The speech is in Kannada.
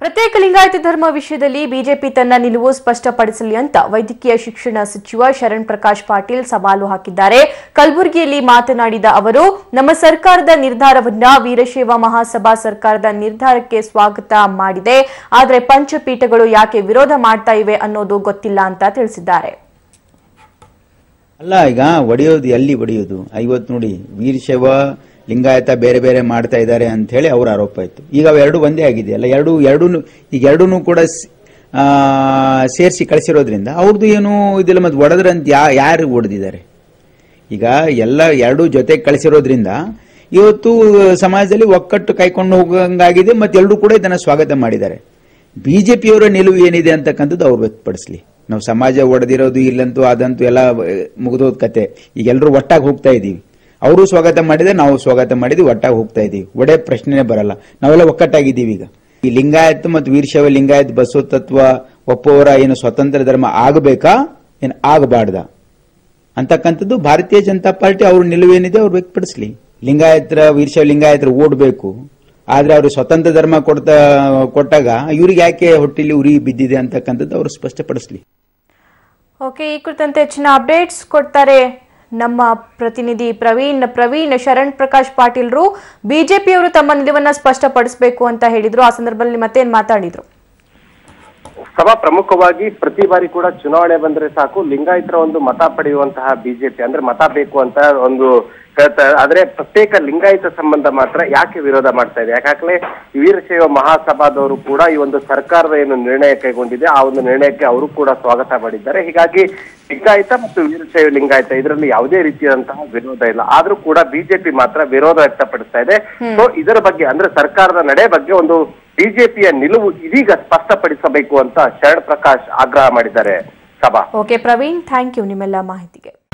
ಪ್ರತ್ಯೇಕ ಲಿಂಗಾಯತ ಧರ್ಮ ವಿಷಯದಲ್ಲಿ ಬಿಜೆಪಿ ತನ್ನ ನಿಲುವು ಸ್ಪಷ್ಟಪಡಿಸಲಿ ಅಂತ ವೈದ್ಯಕೀಯ ಶಿಕ್ಷಣ ಸಚಿವ ಶರಣ್ ಪ್ರಕಾಶ್ ಪಾಟೀಲ್ ಸವಾಲು ಹಾಕಿದ್ದಾರೆ ಕಲಬುರಗಿಯಲ್ಲಿ ಮಾತನಾಡಿದ ಅವರು ನಮ್ಮ ಸರ್ಕಾರದ ನಿರ್ಧಾರವನ್ನ ವೀರಶೈವ ಮಹಾಸಭಾ ಸರ್ಕಾರದ ನಿರ್ಧಾರಕ್ಕೆ ಸ್ವಾಗತ ಮಾಡಿದೆ ಆದರೆ ಪಂಚಪೀಠಗಳು ಯಾಕೆ ವಿರೋಧ ಮಾಡ್ತಾ ಇವೆ ಅನ್ನೋದು ಗೊತ್ತಿಲ್ಲ ಅಂತ ತಿಳಿಸಿದ್ದಾರೆ ಅಲ್ಲ ಈಗ ಒಡೆಯೋದು ಎಲ್ಲಿ ಒಡೆಯೋದು ಐವತ್ತು ನೋಡಿ ವೀರಶೈವ ಲಿಂಗಾಯತ ಬೇರೆ ಬೇರೆ ಮಾಡ್ತಾ ಇದ್ದಾರೆ ಅಂತ ಹೇಳಿ ಅವ್ರ ಆರೋಪ ಇತ್ತು ಈಗ ಅವೆರಡು ಒಂದೇ ಆಗಿದೆಯಲ್ಲ ಎರಡು ಎರಡೂ ಈಗ ಎರಡೂ ಕೂಡ ಸೇರಿಸಿ ಕಳಿಸಿರೋದ್ರಿಂದ ಅವ್ರದ್ದು ಏನು ಇದಿಲ್ಲ ಮತ್ತೆ ಒಡೆದ್ರಂತ ಯಾ ಯಾರು ಒಡೆದಿದ್ದಾರೆ ಈಗ ಎಲ್ಲ ಎರಡೂ ಜೊತೆ ಕಳಿಸಿರೋದ್ರಿಂದ ಇವತ್ತು ಸಮಾಜದಲ್ಲಿ ಒಕ್ಕಟ್ಟು ಕೈಕೊಂಡು ಹೋಗಂಗಾಗಿದೆ ಮತ್ತೆ ಎಲ್ಲರೂ ಕೂಡ ಇದನ್ನ ಸ್ವಾಗತ ಮಾಡಿದ್ದಾರೆ ಬಿಜೆಪಿಯವರ ನಿಲುವು ಏನಿದೆ ಅಂತಕ್ಕಂಥದ್ದು ಅವ್ರು ವ್ಯಕ್ತಪಡಿಸ್ಲಿ ನಾವು ಸಮಾಜ ಒಡೆದಿರೋದು ಇಲ್ಲಂತೂ ಅದಂತೂ ಎಲ್ಲ ಮುಗಿದೋದ್ ಕತೆ ಈಗ ಎಲ್ಲರೂ ಒಟ್ಟಾಗಿ ಹೋಗ್ತಾ ಇದೀವಿ ಅವರು ಸ್ವಾಗತ ಮಾಡಿದ್ರೆ ನಾವು ಸ್ವಾಗತ ಮಾಡಿದ್ವಿ ಒಟ್ಟಾಗಿ ಹೋಗ್ತಾ ಇದೀವಿ ಒಡೆ ಪ್ರಶ್ನೆನೇ ಬರಲ್ಲ ನಾವೆಲ್ಲ ಒಕ್ಕಟ್ಟಾಗಿದ್ದೀವಿ ಈಗ ಈ ಲಿಂಗಾಯತ್ ಮತ್ತು ವೀರಶೈವ ಲಿಂಗಾಯತ್ ಬಸವ ತತ್ವ ಒಪ್ಪುವವರ ಏನು ಸ್ವತಂತ್ರ ಧರ್ಮ ಆಗಬೇಕಾ ಏನು ಆಗಬಾರ್ದ ಅಂತಕ್ಕಂಥದ್ದು ಭಾರತೀಯ ಜನತಾ ಪಾರ್ಟಿ ಅವ್ರ ನಿಲುವೇನಿದೆ ಅವ್ರು ವ್ಯಕ್ತಪಡಿಸ್ಲಿ ಲಿಂಗಾಯತರ ವೀರಶೈವ ಲಿಂಗಾಯತರು ಓಡಬೇಕು ಆದ್ರೆ ಅವರು ಸ್ವತಂತ್ರ ಧರ್ಮ ಕೊಡ್ತಾ ಕೊಟ್ಟಾಗ ಇವ್ರಿಗೆ ಯಾಕೆ ಹೊಟ್ಟಿಲಿ ಉರಿ ಬಿದ್ದಿದೆ ಅಂತಕ್ಕಂಥದ್ದು ಅವರು ಸ್ಪಷ್ಟಪಡಿಸ್ಲಿ ಓಕೆ ಈ ಕುರಿತಂತೆ ಹೆಚ್ಚಿನ ಅಪ್ಡೇಟ್ಸ್ ಕೊಡ್ತಾರೆ ನಮ್ಮ ಪ್ರತಿನಿಧಿ ಪ್ರವೀಣ್ ಪ್ರವೀಣ್ ಶರಣ್ ಪ್ರಕಾಶ್ ಪಾಟೀಲ್ರು ಬಿಜೆಪಿಯವರು ತಮ್ಮ ನಿಲುವನ್ನ ಸ್ಪಷ್ಟಪಡಿಸಬೇಕು ಅಂತ ಹೇಳಿದ್ರು ಆ ಸಂದರ್ಭದಲ್ಲಿ ಮತ್ತೇನ್ ಮಾತಾಡಿದ್ರು ಸಭಾ ಪ್ರಮುಖವಾಗಿ ಪ್ರತಿ ಬಾರಿ ಕೂಡ ಚುನಾವಣೆ ಬಂದ್ರೆ ಸಾಕು ಲಿಂಗಾಯತರ ಒಂದು ಮತ ಪಡೆಯುವಂತಹ ಬಿಜೆಪಿ ಅಂದ್ರೆ ಮತ ಬೇಕು ಅಂತ ಒಂದು ಹೇಳ್ತಾ- ಆದ್ರೆ ಪ್ರತ್ಯೇಕ ಲಿಂಗಾಯತ ಸಂಬಂಧ ಮಾತ್ರ ಯಾಕೆ ವಿರೋಧ ಮಾಡ್ತಾ ಇದೆ ಯಾಕಾಗ್ಲೇ ವೀರಶೈವ ಮಹಾಸಭಾದವರು ಕೂಡ ಈ ಒಂದು ಸರ್ಕಾರದ ಏನು ನಿರ್ಣಯ ಕೈಗೊಂಡಿದೆ ಆ ಒಂದು ನಿರ್ಣಯಕ್ಕೆ ಅವರು ಕೂಡ ಸ್ವಾಗತ ಮಾಡಿದ್ದಾರೆ ಹೀಗಾಗಿ ಲಿಂಗಾಯತ ಮತ್ತು ವೀರಶೈವ ಲಿಂಗಾಯತ ಇದರಲ್ಲಿ ಯಾವುದೇ ರೀತಿಯಾದಂತಹ ವಿರೋಧ ಇಲ್ಲ ಆದ್ರೂ ಕೂಡ ಬಿಜೆಪಿ ಮಾತ್ರ ವಿರೋಧ ವ್ಯಕ್ತಪಡಿಸ್ತಾ ಇದೆ ಸೊ ಇದರ ಬಗ್ಗೆ ಅಂದ್ರೆ ಸರ್ಕಾರದ ನಡೆ ಬಗ್ಗೆ ಒಂದು ಬಿಜೆಪಿಯ ನಿಲುವು ಇದೀಗ ಸ್ಪಷ್ಟಪಡಿಸಬೇಕು ಅಂತ ಶರಣ್ ಪ್ರಕಾಶ್ ಆಗ್ರಹ ಮಾಡಿದ್ದಾರೆ ಸಭಾ ಓಕೆ ಪ್ರವೀಣ್ ಥ್ಯಾಂಕ್ ಯು ನಿಮ್ಮೆಲ್ಲ ಮಾಹಿತಿಗೆ